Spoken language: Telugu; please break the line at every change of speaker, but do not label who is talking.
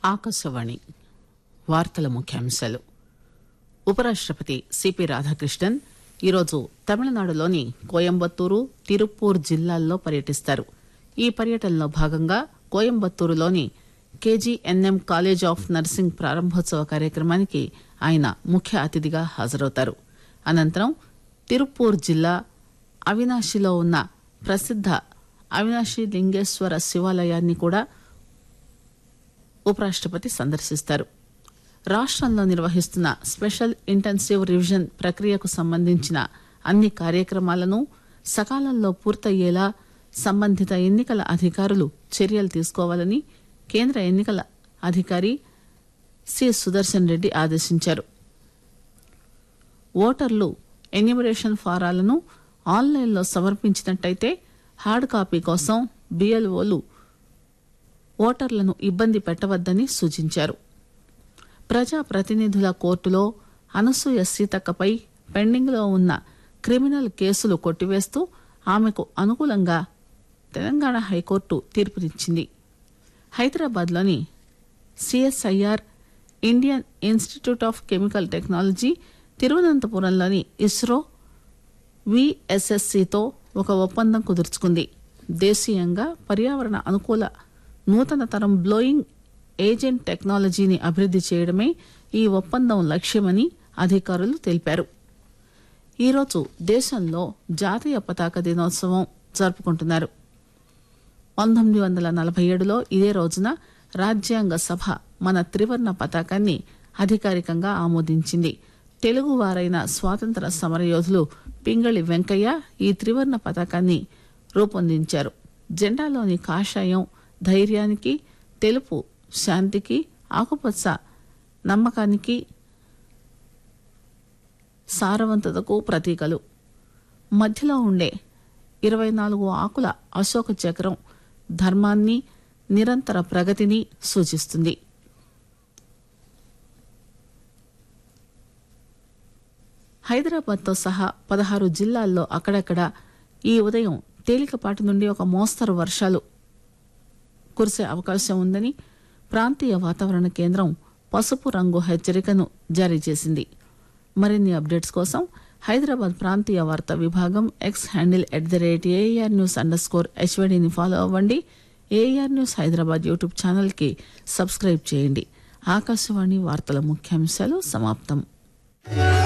ఆకాశవాణి వార్తల ముఖ్యాంశాలు ఉపరాష్టపతి సిపి రాధాకృష్ణన్ ఈరోజు తమిళనాడులోని కోయంబత్తూరు తిరుప్పూర్ జిల్లాల్లో పర్యటిస్తారు ఈ పర్యటనలో భాగంగా కోయంబత్తూరులోని కేజీఎన్ఎం కాలేజ్ ఆఫ్ నర్సింగ్ ప్రారంభోత్సవ కార్యక్రమానికి ఆయన ముఖ్య అతిథిగా హాజరవుతారు అనంతరం తిరుప్పూర్ జిల్లా అవినాశిలో ఉన్న ప్రసిద్ధ అవినాశి లింగేశ్వర శివాలయాన్ని కూడా ఉపరాష్టపతి సందర్శిస్తారు రాష్టంలో నిర్వహిస్తున్న స్పెషల్ ఇంటెన్సివ్ రివిజన్ ప్రక్రియకు సంబంధించిన అన్ని కార్యక్రమాలను సకాలంలో పూర్తయ్యేలా సంబంధిత ఎన్నికల అధికారులు చర్యలు తీసుకోవాలని కేంద్ర ఎన్నికల అధికారి సి సుదర్శన్ రెడ్డి ఆదేశించారు ఓటర్లు ఎన్యూమరేషన్ ఫారాలను ఆన్లైన్లో సమర్పించినట్టయితే హార్డ్ కాపీ కోసం బిఎల్ఓలు ఓటర్లను ఇబ్బంది పెట్టవద్దని సూచించారు ప్రజా ప్రతినిధుల కోర్టులో అనసూయ సీతక్కపై పెండింగ్లో ఉన్న క్రిమినల్ కేసులు కొట్టివేస్తూ ఆమెకు అనుకూలంగా తెలంగాణ హైకోర్టు తీర్పునిచ్చింది హైదరాబాద్లోని CSIR Indian institute of chemical technology తిరువనంతపురంలోని ఇస్రో విఎస్ఎస్సితో ఒక ఒప్పందం కుదుర్చుకుంది దేశీయంగా పర్యావరణ అనుకూల నూతన తరం బ్లోయింగ్ ఏజెంట్ టెక్నాలజీని అభివృద్ది చేయడమే ఈ ఒప్పందం లక్ష్యమని అధికారులు తెలిపారు ఈరోజు దేశంలో జాతీయ పతాక దినోత్సవం జరుపుకుంటున్నారు పంతొమ్మిది వందల నలభై ఏడులో ఇదే రోజున రాజ్యాంగ సభ మన త్రివర్ణ పతాకాన్ని అధికారికంగా ఆమోదించింది తెలుగువారైన స్వాతంత్ర సమరయోధులు పింగళి వెంకయ్య ఈ త్రివర్ణ పతాకాన్ని రూపొందించారు జెండాలోని కాషాయం ధైర్యానికి తెలుపు శాంతికి ఆకుపచ్చ నమ్మకానికి సారవంతతకు ప్రతీకలు మధ్యలో ఉండే ఇరవై నాలుగు ఆకుల అశోక చక్రం ధర్మాన్ని నిరంతర ప్రగతిని సూచిస్తుంది హైదరాబాద్తో సహా పదహారు జిల్లాల్లో అక్కడక్కడ ఈ ఉదయం తేలికపాటి నుండి ఒక మోస్తరు వర్షాలు కురిసే అవకాశం ఉందని ప్రాంతీయ వాతావరణ కేంద్రం పసుపు రంగు హెచ్చరికను జారీ చేసింది మరిన్ని అప్డేట్స్ కోసం హైదరాబాద్ ప్రాంతీయ వార్తా విభాగం X handle at the rate AR news underscore హెచ్వడిని ఫాలో అవ్వండి ఏఆర్ న్యూస్ హైదరాబాద్ యూట్యూబ్ ఛానల్కి సబ్స్క్రైబ్ చేయండి ఆకాశవాణి వార్తల ముఖ్యాంశాలు సమాప్తం